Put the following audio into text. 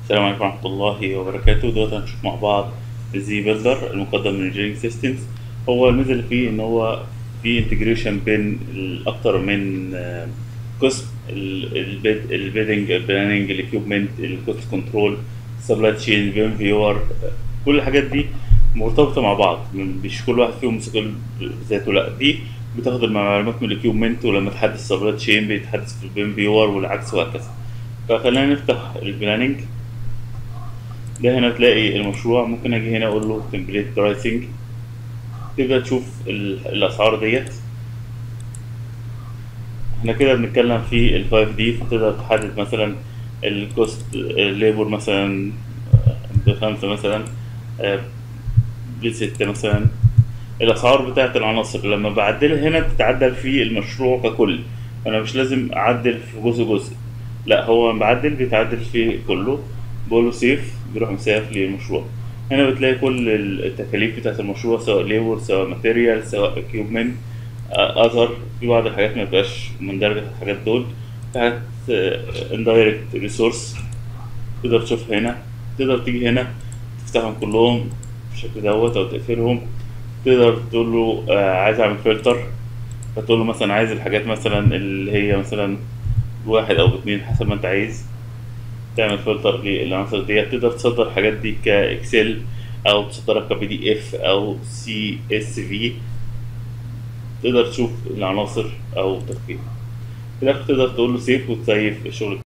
السلام عليكم ورحمة الله وبركاته دلوقتي هنشوف مع بعض الزي بيلدر المقدم من انجينيرنج سيستمز هو الميزة اللي فيه ان هو في انتجريشن بين اكتر من آه، قسم البيدنج البلاننج الاكيوبمنت الكوست كنترول سبلاي تشين بيم فيور كل الحاجات دي مرتبطة مع بعض مش كل واحد فيهم مستقل بذاته لا دي بتاخد المعلومات من الاكيوبمنت ولما تحدث سبلاي تشين بيتحدث في البيم فيور والعكس وهكذا فخلينا نفتح البلاننج ده هنا تلاقي المشروع ممكن اجي هنا اقول له تمبليت برايسنج تبدا تشوف ال- الاسعار ديت احنا كده بنتكلم في ال 5 دي فتقدر تحدد مثلا الكوست الليبر مثلا بخمسة مثلا آه، بستة مثلا الأسعار بتاعت العناصر لما بعدلها هنا بتتعدل في المشروع ككل أنا مش لازم أعدل في جزء جزء لا هو لما بعدل بيتعدل في كله بقول له سيف بيروح مسيف لي المشروع هنا بتلاقي كل التكاليف بتاعت المشروع سواء ليبر سواء ماتيريال سواء اكيوبمنت اذر في بعض الحاجات ما بتبقاش مندرجة في الحاجات دول في حاجات اندايركت ريسورس تقدر تشوفها هنا تقدر تيجي هنا تفتحهم كلهم بالشكل دوت او تقفلهم تقدر تقول له آه، عايز اعمل فلتر فتقول له مثلا عايز الحاجات مثلا اللي هي مثلا بواحد او باتنين حسب ما انت عايز تعمل فلتر للعناصر دي تقدر تصدر الحاجات دي كاكسل او تصدرها كبي دي اف او سي اس في تقدر تشوف العناصر او تركيبها في الاخر تقدر تقول له سيف وتسيف الشغل